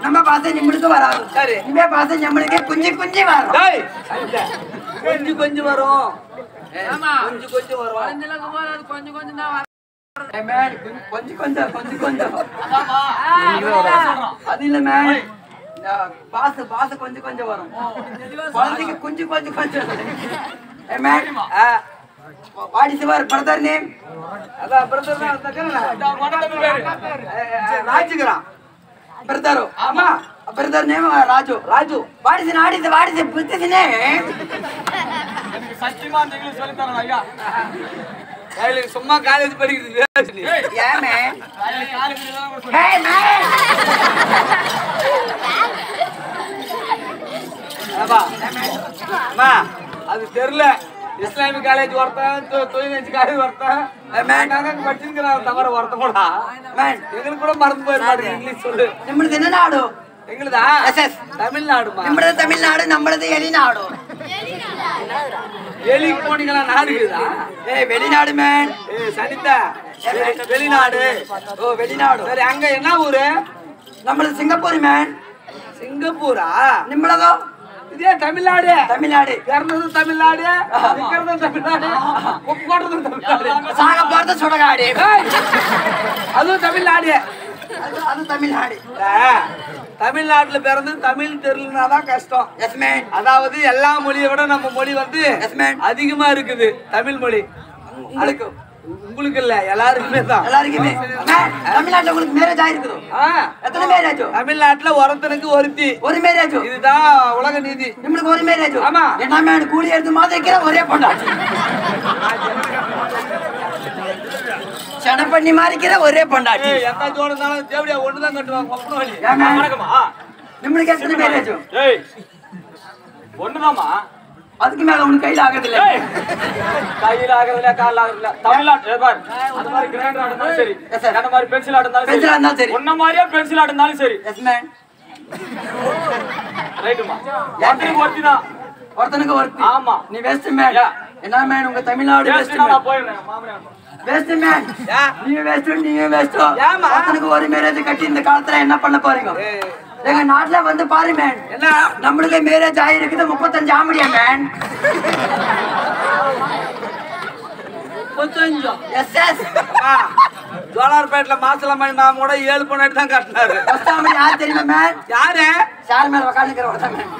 நம்ம பாசம் நம்மளுக்கு வராது சரி. இனிமே பாசம் நம்மளுக்கு குஞ்சு குஞ்சு வரும் டேய், அந்த, கொஞ்சம் கொஞ்சம் வரும் கொஞ்சம் கொஞ்சம் வரும் கொஞ்சம் கொஞ்சம் தான் ஏய் மேன், கொஞ்சம் கொஞ்சம் கொஞ்சம் கொஞ்சம் அது இல்ல மேன் பாச பாச கொஞ்சம் கொஞ்சம் வரும் குழந்தைக்கு குஞ்சு கொஞ்சம் கொஞ்சம் ஏ மேன் வாடி சிவர் பிரதர் நேம் அதான் பிரதர் தான் தக்கறல. ராஜுகிறான் பிரதரு ஆமா பிரதர் நேம் ராஜு ராஜு வாடிசி நாடிசி வாடிசி புத்திசி நேம் சத்தியமா அந்த இங்கிலீஷ் சொல்லி தரேன் ஐயா கையில சும்மா காலேஜ் படிக்கிறது வேஸ்ட் நீ. ஏ மேன் காலேஜ் தான் ஹே மேன் ஏப்பா, அம்மா, அது தெரியல இஸ்லாமிக் காலேஜ் ஒருத்தன் தொ- தொழில்நுட்ப காலேஜ் ஒருத்தன் நாங்க படிச்சிருக்கிறான் தவிர ஒருத்தன் கூட மேன் எங்களுக்கு கூட மறந்து போயிட மாட்டேங்குது இங்கிலீஷ் சொல்லு நம்மளது என்ன நாடு எங்களுதா எஸ் எஸ் தமிழ்நாடுமா நம்மளது தமிழ்நாடு நம்மளது வெளிநாடு எலி போனீங்களா நாடு இருக்குதா ஏய் வெளிநாடு மேன் ஏய் சனிதா வெளி- வெளிநாடு ஓ வெளிநாடு சரி அங்க என்ன ஊரு நம்மளது சிங்கப்பூர் மேன் சிங்கப்பூரா நம்மளதோ இதே தமிழ்நாடு தமிழ்நாடு பிறந்தது தமிழ்நாடு இருக்கிறது தமிழ்நாடு போடுறது தமிழ்நாடு சாக போறது சுடகாடு ஏய், அதுவும் தமிழ்நாடு அது அது தமிழ்நாடு ஆ, தமிழ்நாட்டுல பிறந்து தமிழ் தெரியலனா தான் கஷ்டம் எஸ் மேன் அதாவது எல்லா மொழியை விட நம்ம மொழி வந்து எஸ் மேன் அதிகமா இருக்குது தமிழ் மொழி உங்களுக்கு உங்களுக்கு இல்ல எல்லாருக்குமே தான் எல்லாருக்குமே மேன் தமிழ்நாட்டுல உங்களுக்கு மேரேஜ் ஆயிருக்குது ஆ, எத்தனை மேரேஜ் தமிழ்நாட்டுல ஒருத்தனுக்கு ஒருத்தி ஒரு மேரேஜ் இதுதான் உலக நீதி நம்மளுக்கு ஒரு மேரேஜ் ஆமா. என்ன மேன் கூலி எடுத்து மாதிரி இருக்கிற ஒரே பொண்டாட்டி சன பண்ணி மாறிக்கிற ஒரே பொண்டாட்டி ஏய், எந்த ஜோடு இருந்தாலும் தேவடியா ஒண்ணுதான் கட்டுவாங்க ஒப்பன வழி ஏன் மேன்? வணக்கம்மா நம்மளுக்கு எத்தனை மேரேஜ் ஏய் ஒண்ணுதாம்மா அதுக்கு மேல உனக்கு கையில ஆகிறது இல்ல ஏய் கையில ஆகுறதுல கால்ல ஆகுறதுல தமிழ்நாட்டு ஏய் பாரு அந்த மாதிரி கிரைண்டர் ஆடுனாலும் சரி Yes, sir. அந்த மாதிரி பென்சில் ஆடுனாலும் Pencil ஆடுனாலும் சரி. உன்ன மாதிரியே பென்சில் ஆடுனாலும் சரி எஸ் மேன் ரைட்டுமா ஒருத்தருக்கு ஒருத்தி தான் ஒருத்தனுக்கு ஒருத்தி ஆமா நீ வெஸ்ட் மேன் Yeah. என்ன மேன் உங்க தமிழ்நாடு வெஸ்ட் பேசிட்டு நான் மேன் போயிடுறேன் மாமனார் வெஸ்ட் மேன் ஏன்? நீ வெஸ்ட் நீங்க வெஸ்ட் ஏம்மா? ஒருத்தனுக்கு ஒரு மேரேஜ் கட்டி இந்த காலத்துல என்ன பண்ண போறீங்க எங்க நாட்டுல வந்து பாரு மேன் என்ன நம்மளுக்கு மேரேஜ் ஆயிருக்குது முப்பத்தஞ்சு ஆம்படியா மேன் கொஞ்சம் எஸ் எஸ் ஜோலார்பேட்டில் மாசலமணி மாமா கூட ஏழு பொண்ணாடி தான் கட்டினாரு ஃபர்ஸ்ட் ஆம்படி யார் தெரியுமா மேன் யாரு சார் மேல உக்காந்துக்கிற ஒருத்தன் மேன்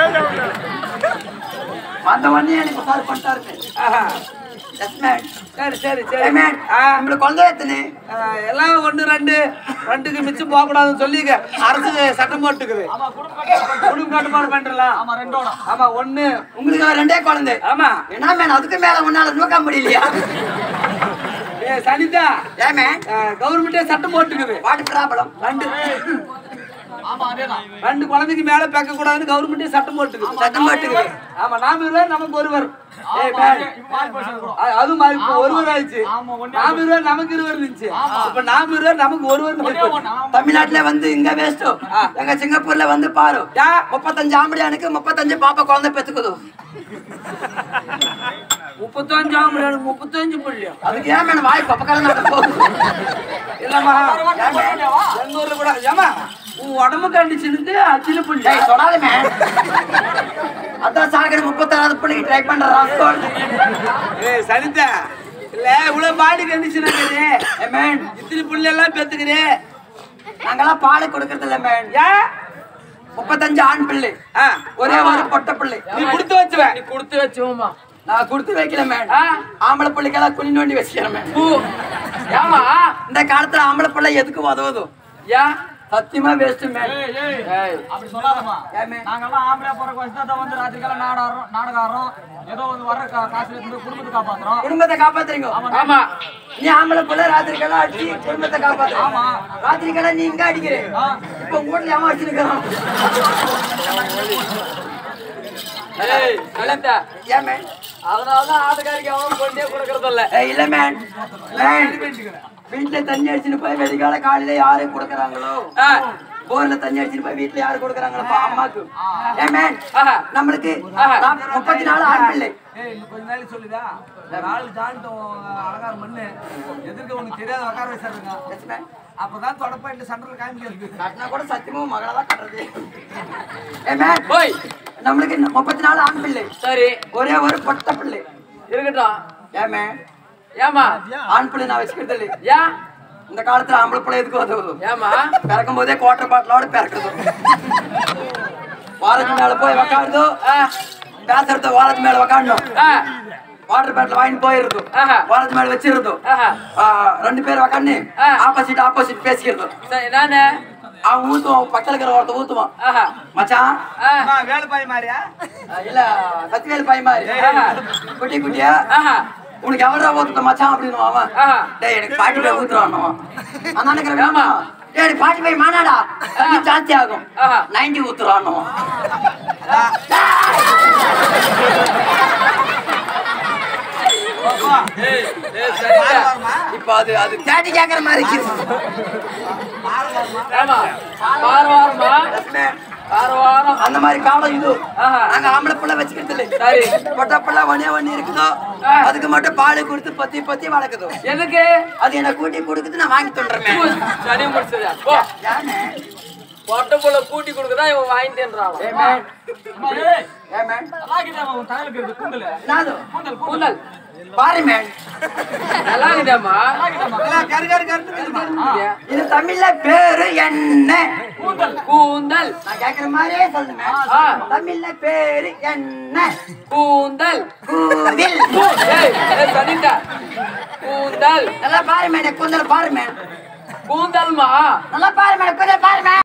அந்த ஒன்னே எனக்கு கால் பண்ணிட்டாரு ஆஹா. எஸ் மேன் சரி சரி ஏ சரி மேன் ஆ, நம்மளுக்கு குழந்தை எத்தனை ஆ, எல்லாம் ஒண்ணு ரெண்டு ரெண்டுக்கு மிச்சம் போக கூடாதுன்னு சொல்லிக்க அரசு சட்டம் போட்டுக்குது ஆமா குடும்ப குடும்ப கட்டுப்பாடு பண்றலாம் ஆமா ரெண்டோட ஆமா ஒண்ணு உங்களுக்கு ரெண்டே குழந்தை ஆமா என்ன மேன் அதுக்கு மேல உன்னால நோக்க முடியலையா ஏ சனிதா ஏ மேன் கவர்மெண்டே சட்டம் போட்டுக்குது வாட் ப்ராப்ளம் ரெண்டு ஆமா அதேதான் ரெண்டு குழந்தைக்கு மேல பேக்க கூடாதுன்னு கவர்மெண்டே சட்டம் போட்டுக்குது சத்தம் போட்டுக்குது ஆமா நாம இருவர் நமக்கு ஒருவர் ஏய் ஆமா, மேன் இப்ப மாறி போச்சு அது கூட. அ- அது மாதிரி இப்ப ஒருவர் ஆயிடுச்சு ஆமா, ஒண்ணே நாம இருவர் நமக்கு இருவர் இருந்துச்சு இப்ப நாம இருவர் நமக்கு ஒருவர் ஒண்ணே ஒண்ணு, ஆமா. தமிழ்நாட்டுல வந்து இங்க வேஸ்ட் எங்க சிங்கப்பூர்ல வந்து பாரு யா? முப்பத்தஞ்சு ஆம்படியானுக்கு முப்பத்தஞ்சு பாப்பா குழந்தை பெத்துக்குது முப்பத்தஞ்சாம் எனக்கு முப்பத்தஞ்சு புள்ளியா அதுக்கு ஏன் மேன் வாய் பப்பக்கால நடக்க போகுது இல்லம்மா எங்க ஊர்ல கூட ஏமா உன் உடம்பு கண்டிச்சுனுக்கு அச்சில புள்ளி டேய் சொல்லாத மேன் அதான் சாகர முப்பத்தாறாவது பிள்ளைக்கு ட்ரை பண்ற ராஸ்கோல் ஏய் சனிதா இல்ல இவ்வளவு பாடி கண்டிஷன் இருக்குது ஏ மேன் இத்தனை புள்ளி எல்லாம் பெத்துக்குது நாங்கெல்லாம் பால் கொடுக்கறது இல்ல மேன் ஏன் முப்பத்தஞ்சு ஆண் பிள்ளை ஆ, ஒரே ஒரு பொட்ட பிள்ளை நீ கொடுத்து வச்சுவ நீ கொடுத்து வச்சுவோமா நான் கொடுத்து வைக்கல மேன் ஆம்பளை பிள்ளைக்கெல்லாம் குனி நோண்டி வச்சுக்கிறேன் மேன் ஏமா இந்த காலத்துல ஆம்பளை பிள்ளை எதுக்கு உதவுது ஏன் சத்தியமா வேஸ்ட் மேன் ஏய் ஏய் அப்படி சொல்லாதம்மா ஏமே? நாங்கெல்லாம் ஆம்பளை போறக்கு வச்சு தான் வந்து ராத்திரிக்கெல்லாம் நாடாடுறோம் நாடகம் ஆடுறோம் ஏதோ வந்து வர்ற கா- காசுல இருந்து குடும்பத்தை காப்பாத்துறோம் குடும்பத்தை காப்பாத்துறீங்க ஆமா நீ ஆம்பளை பிள்ளை ராத்திரிக்கெல்லாம் அடிச்சு குடும்பத்தை காப்பாத்து ஆமா. ராத்திரிக்கெல்லாம் நீ இங்க அடிக்கிற இப்ப உங்க வீட்டுல ஏமா வச்சிருக்கிறோம் ஏய் கலந்தா ஏன் மேன் அதனாலதான் ஆட்டுக்காரிக்கு அவன் கொண்டே கொடுக்கறது இல்ல ஏய், இல்ல மேன் மேன் வீட்டுல தண்ணி அடிச்சுட்டு போய் வெடிகால காலையில யாரு கொடுக்கறாங்களோ போர்ல தண்ணி அடிச்சுட்டு போய் வீட்டுல யாரு கொடுக்கறாங்களோ அம்மாக்கு ஏன் மேன் நம்மளுக்கு நாப்~ முப்பத்தி நாலு ஆண் பிள்ளை ஏய் இன்னும் கொஞ்ச நாளைக்கு சொல்லுதா நாலு தாண்டோம் அலங்காரம் பண்ணு எதிர்க்க உனக்கு தெரியாத உட்கார வச்சிருங்க Yes, ma'am. அப்பதான் தொடப்பா இந்த சண்டல காமிக்கிறது கட்டினா கூட சத்தியமும் மகளை தான் கட்டுறது ஏ மேன் போய் நம்மளுக்கு இன்னும் முப்பத்தி நாலு ஆண் பிள்ளை சரி ஒரே ஒரு பொட்ட பிள்ளை இருக்கட்டும் ஏன் மேன் ஏமா ஆண் பிள்ளை நான் வச்சுக்கிறது இல்லை ஏன் இந்த காலத்துல ஆம்பளை பிள்ளை எதுக்கு உதவுது ஏமா பிறக்கும் போதே குவார்டர் பாட்டிலோட பிறக்குது வாரத்து மேல போய் உக்காடுதோ பேசுறது வாரத்து மேல உக்காடணும் வாட்டர் பாட்டில் வாங்கிட்டு போயிருந்தோம் ஆஹா. வாரத்து மேல வச்சிருந்தோம் ஆஹா. ஆ, ரெண்டு பேர் உக்காந்து ஆ. ஆப்போசிட் ஆப்போசிட் பேசிக்கிறதும் சரி நானு அவன் ஊத்துவான் பக்கத்துல இருக்கிற ஒருத்த ஊத்துவான் ஆஹா மச்சான் ஆ, வேலை பாய் மாதிரியா ஆ, இல்ல சத்திவேல் பையன் மாதிரி ஆஹா. குட்டி குட்டியா ஆஹா உனக்கு எவ்வளோ ஊத்துட்ட மச்சான் அப்படின்னு அவன் ஆஹா. டேய் எனக்கு பாட்டி போய் ஊத்துறான் அவன் அந்த நினைக்கிற வேமா டேய் எனக்கு பாட்டி போய் மானாடா தண்ணி ஜாஸ்தி ஆகும் ஆஹா. நைன்டி ஊத்துறான் அவன் ஏய், ஏய், சரிடா. இப்ப அது அது தேட்டி கேக்குற மாதிரி இருக்குது ஏமா வாரம் வாரமா வாரம் வாரம் அந்த மாதிரி காலம் இது ஆஹா. நாங்க ஆம்பளை பிள்ளை வச்சுக்கிறது இல்லை சரி பொட்டை பிள்ளை ஒன்னே ஒண்ணு இருக்குதோ ஆ. அதுக்கு மட்டும் பால் கொடுத்து பத்தி பத்தி வளர்க்குதோ எதுக்கு அது என்ன கூட்டி கொடுக்குது நான் வாங்கி தொண்டுறேன் சனி முடிச்சதா போ பொட்டை புள்ள கூட்டி கொடுக்குறா இவன் வாங்கி தின்றான் ஏமேன் ஏமேன் நாது கூந்தல் பாரு மேன் நல்லா இருக்குதாம்மா கரு கரு கரு இது தமிழ்ல பேரு என்ன கூந்தல் நான் கேக்குற மாதிரியே சொல்லுங்க ஆ. தமிழ்ல பேரு என்ன கூந்தல் கூதில் ஏய் ஏய், சனிதா கூந்தல் நல்லா பாரு மேன் கூந்தல் பாரு மேன் கூந்தல்மா நல்லா பாரு மேன் கூந்தல் பாரு மேன்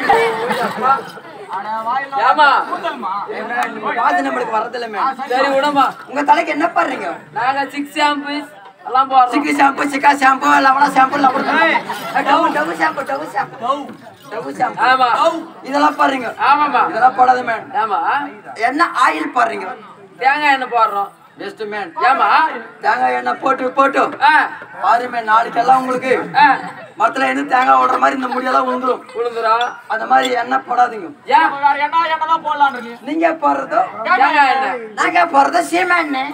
ஏமா பாது நம்மளுக்கு வரதில்ல மேன் சரி விடமா உங்க தலைக்கு என்ன பாருங்க நாங்க சிக்ஸ் ஷாம்பு எல்லாம் போடுறோம் சிக்கி ஷாம்பு சிக்கா ஷாம்பு லவணா ஷாம்பு லவணா Dove Dove shampoo Dove shampoo Dove shampoo ஆமா இதெல்லாம் பாருங்க ஆமாமா இதெல்லாம் போடாத மேன் ஏமா என்ன ஆயில் பாருங்க தேங்காய் எண்ணெய் போடுறோம் பெஸ்ட் மேன் ஏமா தேங்காய் எண்ணெய் போட்டு போட்டு ஆ பாரு மேன் நாளைக்கெல்லாம் உங்களுக்கு ஆ மரத்துல இருந்து தேங்காய் ஓடுற மாதிரி இந்த முடியெல்லாம் விழுந்துரும் உளுந்துரும் அந்த மாதிரி எண்ணெய் போடாதீங்க ஏன் நீங்க போடுறதோ தேங்காய் எண்ணெய் நாங்க போடுறது சீமை எண்ணெய்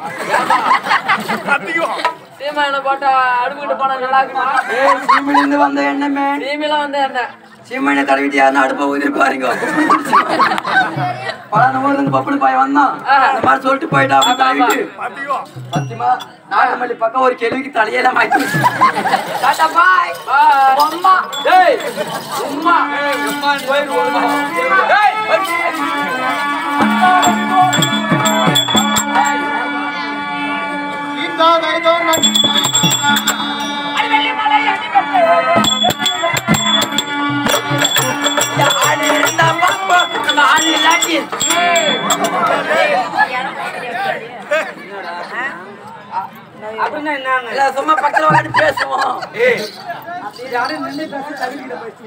சீமா எண்ணெய் போட்டா அடுப்புக்கிட்டு போனா நல்லா இருக்குமா ஏய் சீமையில இருந்து வந்த எண்ணெய் மேன் சீமையில வந்து எண்ணெய் சீமை எண்ணெய் தடவிட்டு யாருன்னா அடுப்ப ஊதி பாருங்க பல ஊர்ல இருந்து பப்புனு பாய் வந்தான் இந்த மாதிரி சொல்லிட்டு போயிட்டா அப்படி தடவிட்டு சத்தியமா நாகமல்லி பக்கம் ஒரு கேள்விக்கு தலையெல்லாம் மாட்டி டாடா பாய் பாய். அம்மா டேய் சும்மா சும்மா போயிட்டு வருமா டேய் ஆளு இருந்தா பாப்பா ஆளு இல்லாட்டி அப்படின்னா என்னங்க இல்ல சும்மா பக்கத்துல உட்காந்து பேசுவோம் யாரும் நின்று பேசி தகுதியில போயிடுச்சு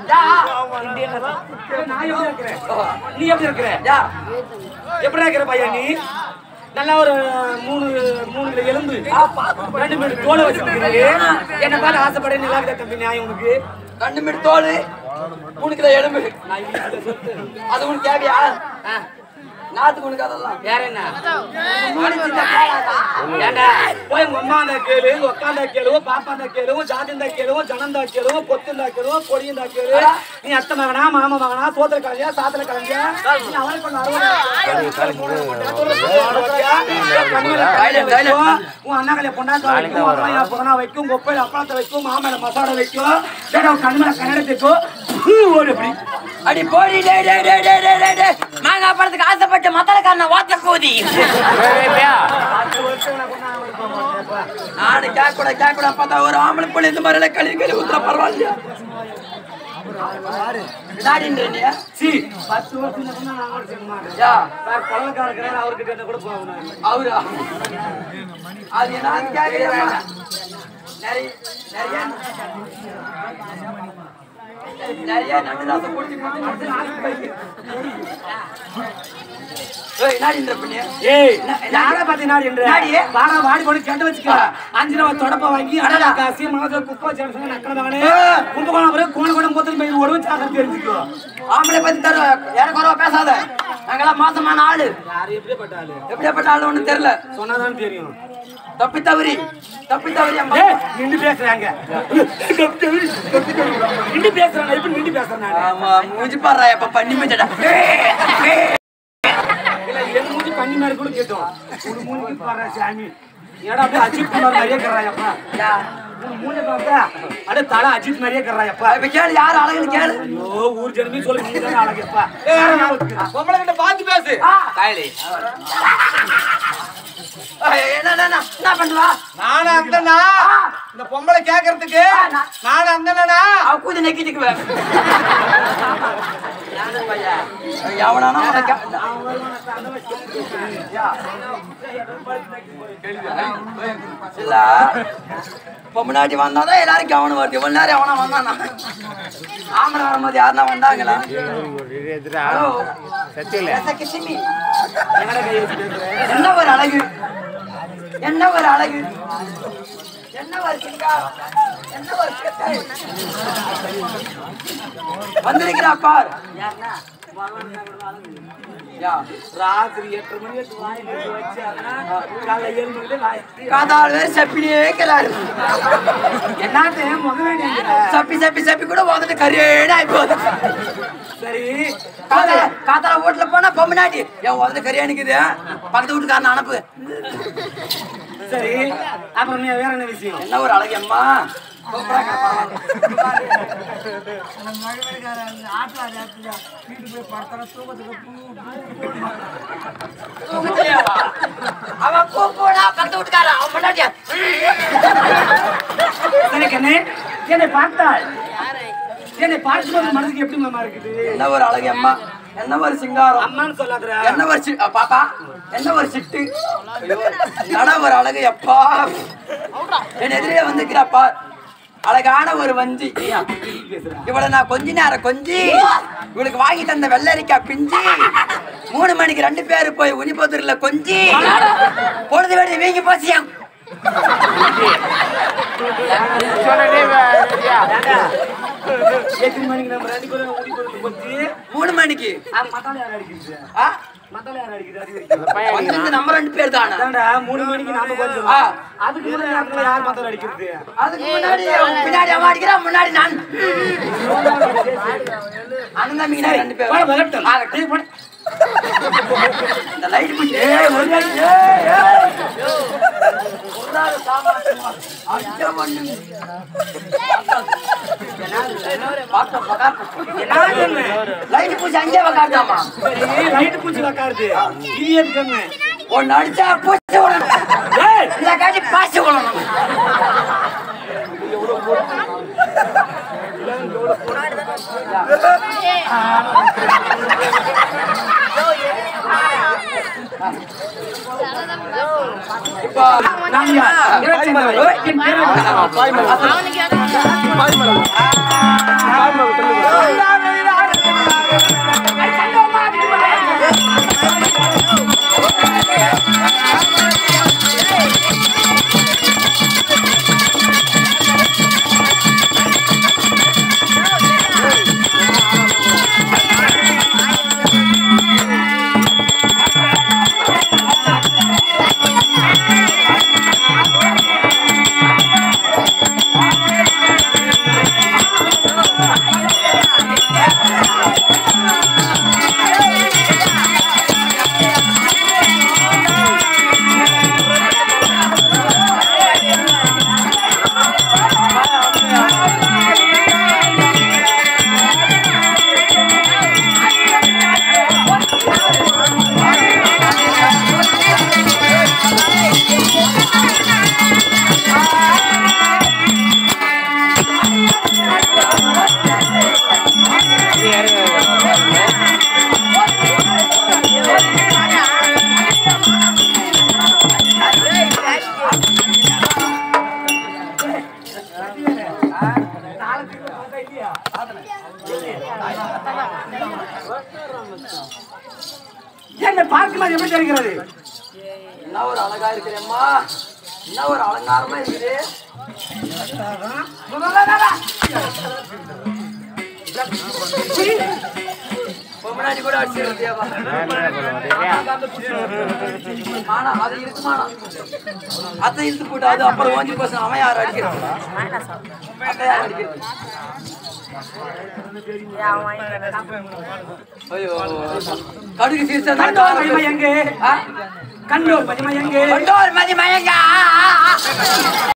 நான் எப்படி இருக்கிறேன் நீ எப்படி இருக்கிற யா எப்படி இருக்கிற பையன் நீ நல்லா ஒரு மூணு மூணு கிலோ எலும்பு ரெண்டு மீட்டர் தோலை வச்சிருக்கிறீங்க என்ன பார்த்து ஆசைப்பட நல்லா இருக்குதா தம்பி நியாயம் உனக்கு ரெண்டு மீட்டர் தோல் மூணு கிலோ எலும்பு அது உனக்கு தேவையா நாத்துக்கு உனக்கு அதெல்லாம் வேற என்ன மூணு சின்ன காயாதா? ஏண்டா போய் உங்க அம்மா அந்த கேளு உங்க அக்கா அந்த கேளு பாப்பா அந்த கேளு ஜாதி இந்த கேளு ஜனந்தா கேளு பொத்து இந்த கேளு பொடி இந்த கேளு நீ அத்தை மகனா மாமா மகனா சோத்திர கலைஞா சாத்திர கலைஞா நீ அவனை கொண்டு உன் அண்ணா கலைய பொண்டாத்த வைக்கும் உன் அம்மா புறனா வைக்கும் கொப்பையில அப்பளத்தை வைக்கும் மாமல மசாலா வைக்கும் டேடா கண்மல கன்னடத்துக்கும் ஓடு எப்படி அடி போடி டேய் டேய் டேய் டேய் டேய் டேய் டேய் மாங்காய் பழத்துக்கு ஆசைப்பட்டு மத்தலக்காரன வாத்த கூதி நானு கேட்க கூட கேட்க கூட பார்த்தா ஒரு ஆம்பளை பொண்ணு இந்த மாதிரி எல்லாம் கழுவி கழுவி ஊத்துற பரவாயில்லையா விளையாடின்றீங்க சி பத்து வருஷம் நான் கூட செய்ய மாட்டேன் யா பழக்கார இருக்கிறார் அவர்கிட்ட என்ன கூட போகணும் அவரா அது நான் கேட்கிறேன் நிறைய நிறைய நிறைய நண்டு குடிச்சு குடிச்சு நாளைக்கு போயிருக்கு ஏய் நாடி இந்த பண்ணி ஏய் யார பாத்தீங்கன்னா என்ற நாடி? வாடா வாடி போட்டு கேட்டு வச்சுக்க அஞ்சு ரூபா தொடப்ப வாங்கி அடடா காசி மனசு குப்பை சேர்ந்து நக்கறதானே கும்பகோணம் பிறகு கோண கோணம் போத்து போய் ஒருவன் சாக தெரிஞ்சுக்கோ ஆம்பளை பத்தி தர ஏறக்குறவா பேசாத நாங்கெல்லாம் மாசமான ஆளு யாரு எப்படிப்பட்ட ஆளு எப்படியாப்பட்ட ஆளு ஒண்ணு தெரியல சொன்னாதான் தெரியும் தப்பி தவறி தப்பி தவறி அம்மா ஏய், நின்னு பேசுறாங்க நின்று பேசுறாங்க எப்படி நின்று பேசுறேன் ஆமா மூஞ்சி பாடுறா எப்ப பண்ணி மச்சடா இல்ல என் மூஞ்சி பண்ணி மாதிரி கூட கேட்டோம் ஒரு மூஞ்சி பாடுற சாமி ஏடா அப்படியே அஜித் குமார் மாதிரியே இருக்கிறாயப்பா உன் மூஞ்ச பார்த்தா அப்படியே தலை அஜித் மாதிரியே இருக்கிறாயப்பா இப்ப கேளு யார் அழகுன்னு கேளு ஐயோ ஊர் ஜனமே சொல்லி நீ தானே அழகப்பா பொம்பளை கிட்ட பார்த்து பேசு தாயலி ஏய், என்ன என்ன, என்ன என்ன பண்ணுவா நானும் அந்தனா இந்த பொம்பளை கேக்குறதுக்கு நானும் அந்தனா அவ கூதி நெக்கிட்டுக்குவ எவனானா உனக்கு இல்ல இப்ப முன்னாடி வந்தாதான் எல்லாரும் கவனம் வருது இவ்வளவு நேரம் எவனா வந்தானா ஆம்பளை வரும்போது யாருன்னா வந்தாங்களா ஹலோ எசக்கு சிம்மி. என்ன ஒரு அழகு என்ன ஒரு அழகு என்ன ஒரு சிங்காரம் என்ன ஒரு சிட்டை. வந்திருக்கிறா பார் யா, ராத்திரி எட்டு மணி வரைக்கும் வாய் மூடி வச்சாருன்னா, காலைல ஏழு மணிக்கு வாய் காதால் வேறு சப்பினியே வைக்கிறாரு என்னத்து முகம் வேண்டிய சப்பி சப்பி சப்பி கூட வந்துட்டு கரியேன்னு ஆகி போகுது சரி காதா காத்தால வீட்டுல போனா பொம்மநாட்டி என் வந்துட்டு கரியானுக்குது பக்கத்து வீட்டுக்காரன் அனுப்பு சரி அப்புறம் நீ வேற என்ன விஷயம் என்ன ஒரு அழகு அம்மா அவன் பூ போடா பக்கத்து வீட்டுக்காரன் அவன் பொண்டாட்டியா சரி கண்ணே என்னை பார்த்தாள் என்னை பார்க்கும்போது மனசுக்கு எப்படி மாமா இருக்குது என்ன ஒரு அழகு அம்மா என்ன ஒரு சிங்காரம் அம்மான்னு சொல்லாதுரா என்ன ஒரு சி- அ, பாப்பா என்ன ஒரு சிட்டு ஐயோ, என்னடா ஒரு அழகு எப்பா என் எதிரே வந்துக்கிறாப்பா அழகான ஒரு வஞ்சி இவளை நான் கொஞ்ச நேரம் கொஞ்சி இவளுக்கு வாங்கி தந்த வெள்ளரிக்கா பிஞ்சி மூணு மணிக்கு ரெண்டு பேரு போய் உனிபுத்தூர்ல கொஞ்சி பொழுது வேடி வீங்கி போச்சியாம் எத்தனை மணிக்கு நம்ம ரெண்டு பேரும் ஓடி போறது போச்சு மூணு மணிக்கு மத்தால யார் அடிக்கிறது ஆ? மத்தால யார் அடிக்கிறது அது வரைக்கும் வந்திருந்து நம்ம ரெண்டு பேர் தானே அதான்டா மூணு மணிக்கு நாம கொஞ்சம் ஆ. அதுக்கு முன்னாடி நேரத்துல யார் மத்தால அடிக்கிறது அதுக்கு முன்னாடி பின்னாடி அவன் அடிக்கிறான் முன்னாடி நான் அண்ணன் தம்பிங்க நான் ரெண்டு போட பேரும் வரட்டும் ஆகட்டும். இந்த லைட் பிடிச்சி ஏய், ஒரு நாள், ஏய், ஏய். ஒரு நாள் சாமான் ஐயோ, மண்ணு. பார்த்தோம், பகார். லைட் பூச்சி அங்கே உக்காந்தாமா சரி லைட் பூச்சி உக்காருது இது எதுக்கு ஒன்னு அடிச்சா பூச்சி விடணும் ஏய் இல்ல காட்டி பாசி விடணும் இப்போ நான் யார்? இருபத்தி ஐந்து வயது. என் பேர் என்ன? என்னை பார்க்கும்போது எப்படி தெரிகிறது என்ன ஒரு அழகா இருக்கிறேம்மா என்ன ஒரு அலங்காரமா இருக்குது பொண்டாட்டி கூட அடிச்சிடும் தேவா ஆனா அது இருக்குமானா அத்தை இழுத்து போட்டு அது அப்புறம் ஓஞ்சி பசங்க அவன் யார் அடிக்கிறான் அத்தை யார் அடிக்கிறது ஐயோ கடுகு சீர்த்தா கண்டோர் மதிமை எங்கே கண்டோர் மதிமை எங்கே கண்டோர் மதி மயங்கா